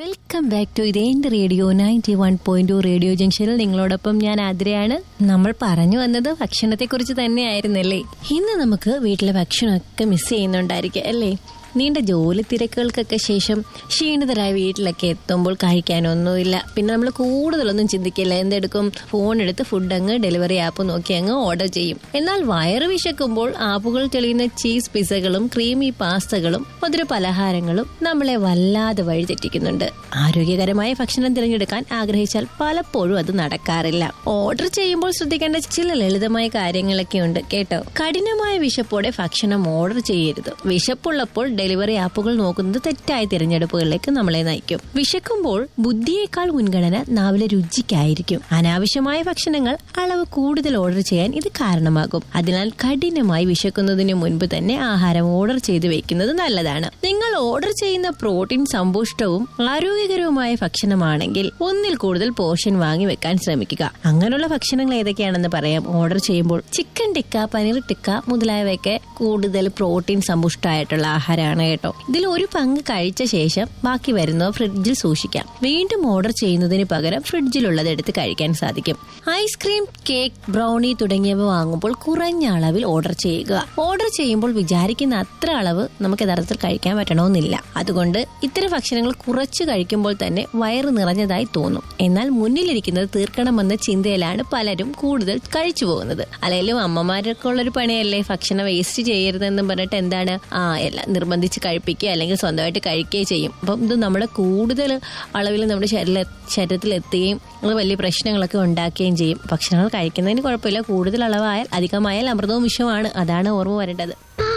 welcome back to ഇതേന്റെ radio ninety one point radio ജംഗ്ഷനിൽ നിങ്ങളോടൊപ്പം ഞാൻ ആതിരയാണ് നമ്മൾ പറഞ്ഞു വന്നത് ഭക്ഷണത്തെ കുറിച്ച് തന്നെയായിരുന്നല്ലേ ഇന്ന് നമുക്ക് വീട്ടിലെ ഭക്ഷണമൊക്കെ മിസ് ചെയ്യുന്നുണ്ടായിരിക്കും അല്ലേ നീണ്ട ജോലി തിരക്കുകൾക്കൊക്കെ ശേഷം ക്ഷീണിതരായ വീട്ടിലൊക്കെ എത്തുമ്പോൾ കഴിക്കാനൊന്നുമില്ല പിന്നെ നമ്മൾ കൂടുതലൊന്നും ചിന്തിക്കില്ല എന്തെടുക്കും ഫോൺ എടുത്ത് ഫുഡ് അങ്ങ് ഡെലിവറി ആപ്പ് നോക്കി അങ്ങ് ഓർഡർ ചെയ്യും എന്നാൽ വയറ് വിശക്കുമ്പോൾ ആപ്പുകൾ തെളിയുന്ന ചീസ് പിസകളും ക്രീമി പാസ്തകളും മധുര പലഹാരങ്ങളും നമ്മളെ വല്ലാതെ വഴിതെറ്റിക്കുന്നുണ്ട് ആരോഗ്യകരമായ ഭക്ഷണം തിരഞ്ഞെടുക്കാൻ ആഗ്രഹിച്ചാൽ പലപ്പോഴും അത് നടക്കാറില്ല ഓർഡർ ചെയ്യുമ്പോൾ ശ്രദ്ധിക്കേണ്ട ചില ലളിതമായ കാര്യങ്ങളൊക്കെ ഉണ്ട് കേട്ടോ കഠിനമായ വിശപ്പോടെ ഭക്ഷണം ഓർഡർ ചെയ്യരുത് വിശപ്പുള്ളപ്പോൾ ഡെലിവറി ആപ്പുകൾ നോക്കുന്നത് തെറ്റായ തിരഞ്ഞെടുപ്പുകളിലേക്ക് നമ്മളെ നയിക്കും വിശക്കുമ്പോൾ ബുദ്ധിയേക്കാൾ മുൻഗണന നാവിലെ രുചിക്കായിരിക്കും അനാവശ്യമായ ഭക്ഷണങ്ങൾ അളവ് കൂടുതൽ ഓർഡർ ചെയ്യാൻ ഇത് കാരണമാകും അതിനാൽ കഠിനമായി വിശക്കുന്നതിന് മുൻപ് തന്നെ ആഹാരം ഓർഡർ ചെയ്ത് വെക്കുന്നത് നല്ലതാണ് നിങ്ങൾ ഓർഡർ ചെയ്യുന്ന പ്രോട്ടീൻ സമ്പുഷ്ടവും ആരോഗ്യകരവുമായ ഭക്ഷണമാണെങ്കിൽ ഒന്നിൽ കൂടുതൽ പോർഷൻ വാങ്ങി വെക്കാൻ ശ്രമിക്കുക അങ്ങനെയുള്ള ഭക്ഷണങ്ങൾ ഏതൊക്കെയാണെന്ന് പറയാം ഓർഡർ ചെയ്യുമ്പോൾ ചിക്കൻ ടിക്ക പനീർ ടിക്ക മുതലായവയൊക്കെ കൂടുതൽ പ്രോട്ടീൻ സമ്പുഷ്ടമായിട്ടുള്ള ആഹാരമാണ് കേട്ടോ ഇതിൽ ഒരു പങ്ക് കഴിച്ച ശേഷം ബാക്കി വരുന്നവ ഫ്രിഡ്ജിൽ സൂക്ഷിക്കാം വീണ്ടും ഓർഡർ ചെയ്യുന്നതിന് പകരം ഫ്രിഡ്ജിലുള്ളത് എടുത്ത് കഴിക്കാൻ സാധിക്കും ഐസ്ക്രീം കേക്ക് ബ്രൗണി തുടങ്ങിയവ വാങ്ങുമ്പോൾ കുറഞ്ഞ അളവിൽ ഓർഡർ ചെയ്യുക ഓർഡർ ചെയ്യുമ്പോൾ വിചാരിക്കുന്ന അത്ര അളവ് നമുക്ക് യഥാർത്ഥത്തിൽ കഴിക്കാൻ പറ്റണമെന്നില്ല അതുകൊണ്ട് ഇത്തരം ഭക്ഷണങ്ങൾ കുറച്ച് കഴിക്കുമ്പോൾ തന്നെ വയറ് നിറഞ്ഞതായി തോന്നും എന്നാൽ മുന്നിലിരിക്കുന്നത് തീർക്കണമെന്ന ചിന്തയിലാണ് പലരും കൂടുതൽ കഴിച്ചു പോകുന്നത് അല്ലെങ്കിലും അമ്മമാരൊക്കെ ഉള്ളൊരു പണിയല്ലേ ഭക്ഷണം വേസ്റ്റ് ചെയ്യരുതെന്നും പറഞ്ഞിട്ട് എന്താണ് ആ എല്ലാം നിർബന്ധിച്ച് കഴിപ്പിക്കുക അല്ലെങ്കിൽ സ്വന്തമായിട്ട് കഴിക്കുകയും ചെയ്യും അപ്പം ഇത് നമ്മുടെ കൂടുതൽ അളവിൽ നമ്മുടെ ശരീര ശരീരത്തിൽ എത്തുകയും അത് വലിയ പ്രശ്നങ്ങളൊക്കെ ഉണ്ടാക്കുകയും ചെയ്യും ഭക്ഷണങ്ങൾ കഴിക്കുന്നതിന് കുഴപ്പമില്ല കൂടുതൽ അളവായാൽ അധികമായാൽ അമൃതവും വിഷമാണ് അതാണ് ഓർമ്മ വരേണ്ടത്